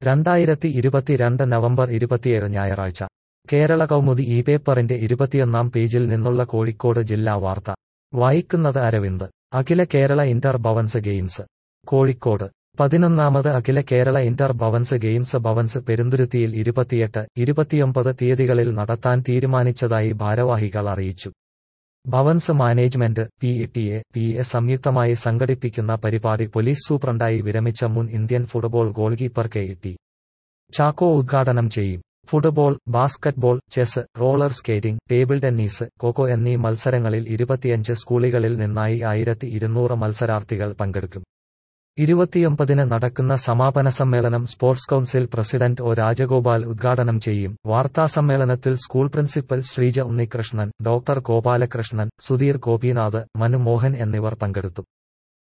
രണ്ടായിരത്തി ഇരുപത്തിരണ്ട് നവംബർ ഇരുപത്തിയേഴ് ഞായറാഴ്ച കേരള കൗമുദി ഈ പേപ്പറിന്റെ ഇരുപത്തിയൊന്നാം പേജിൽ നിന്നുള്ള കോഴിക്കോട് ജില്ലാ വാർത്ത വായിക്കുന്നത് അരവിന്ദ് അഖില കേരള ഇന്റർ ഭവൻസ് ഗെയിംസ് കോഴിക്കോട് പതിനൊന്നാമത് അഖില കേരള ഇന്റർ ഭവൻസ് ഗെയിംസ് ഭവൻസ് പെരുന്തുരുത്തിയിൽ ഇരുപത്തിയെട്ട് ഇരുപത്തിയൊമ്പത് തീയതികളിൽ നടത്താൻ തീരുമാനിച്ചതായി ഭാരവാഹികൾ അറിയിച്ചു Bhavans management P T A P A സംയുക്തമായി സംഘടിപ്പിക്കുന്ന പരിപാടി പോലീസ് സൂപ്രണ്ടായി വിരമിച്ച മുൻ Indian football goalkeeper K T Chacko ഉദ്ഘാടനം ചെയ്യും football basketball chess roller skating table tennis kho kho എന്നീ മത്സരങ്ങളിൽ ഇരുപത്തിയഞ്ച് സ്കൂളുകളിൽ നിന്നായി ആയിരത്തി ഇരുന്നൂറ് മത്സരാർത്ഥികൾ പങ്കെടുക്കും ഇരുപത്തിയൊമ്പതിന് നടക്കുന്ന സമാപന സമ്മേളനം sports council president O Rajagopal ഉദ്ഘാടനം ചെയ്യും വാർത്താസമ്മേളനത്തിൽ school principal Sreeja Unnikrishnan doctor Gopalakrishnan Sudheer Gopinath Manu Mohan എന്നിവർ പങ്കെടുത്തു